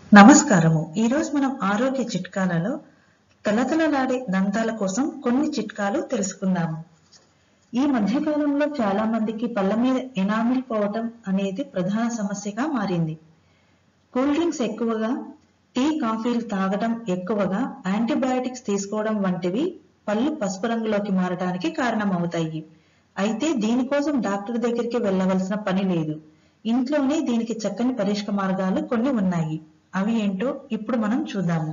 నమస్కారము ఈరోజు మనం ఆరోగ్య చిట్కాలలో తలతలలాడే దంతాల కోసం కొన్ని చిట్కాలు తెలుసుకుందాము ఈ మధ్యకాలంలో చాలా మందికి పళ్ళ మీద ఎనామిల్ పోవటం అనేది ప్రధాన సమస్యగా మారింది కూల్ డ్రింక్స్ ఎక్కువగా టీ కాఫీలు తాగడం ఎక్కువగా యాంటీబయాటిక్స్ తీసుకోవడం వంటివి పళ్ళు పసుపు రంగులోకి మారడానికి కారణమవుతాయి అయితే దీనికోసం డాక్టర్ దగ్గరికి వెళ్ళవలసిన పని లేదు ఇంట్లోనే దీనికి చక్కని పరిష్క మార్గాలు కొన్ని ఉన్నాయి అవి ఏంటో ఇప్పుడు మనం చూద్దాము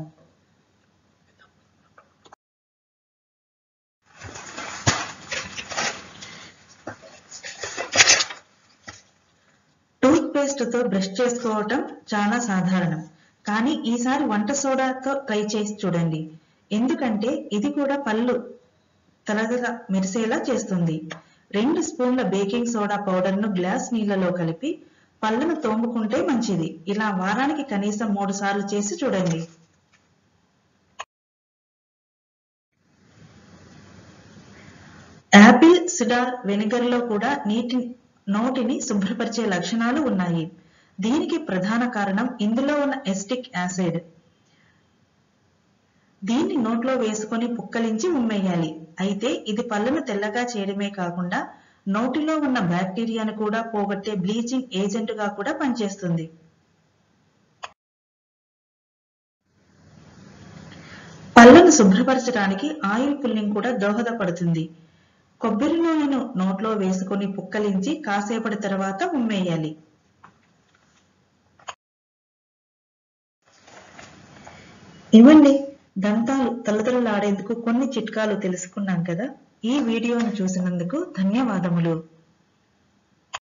టూత్ పేస్ట్ తో బ్రష్ చేసుకోవటం చాలా సాధారణం కానీ ఈసారి వంట సోడాతో ట్రై చేసి చూడండి ఎందుకంటే ఇది కూడా పళ్ళు తలదల మెరిసేలా చేస్తుంది రెండు స్పూన్ల బేకింగ్ సోడా పౌడర్ ను గ్లాస్ నీళ్లలో కలిపి పళ్ళను తోముకుంటే మంచిది ఇలా వారానికి కనీసం మూడు సార్లు చేసి చూడండి యాపిల్ సిడార్ వెనిగర్ లో కూడా నీటి నోటిని శుభ్రపరిచే లక్షణాలు ఉన్నాయి దీనికి ప్రధాన కారణం ఇందులో ఉన్న ఎస్టిక్ యాసిడ్ దీన్ని నోట్లో వేసుకొని పుక్కలించి ఉమ్మేయాలి అయితే ఇది పళ్ళను తెల్లగా చేయడమే కాకుండా నోటిలో ఉన్న బ్యాక్టీరియాను కూడా పోగొట్టే బ్లీచింగ్ ఏజెంట్ గా కూడా పనిచేస్తుంది పళ్ళను శుభ్రపరచడానికి ఆయిల్ పుల్లింగ్ కూడా దోహదపడుతుంది కొబ్బరి నూనెను నోట్లో వేసుకొని పుక్కలించి కాసేపటి తర్వాత ఉమ్మేయాలి ఇవ్వండి దంతాలు తలతలలాడేందుకు కొన్ని చిట్కాలు తెలుసుకున్నాం కదా ఈ వీడియోను చూసినందుకు ధన్యవాదములు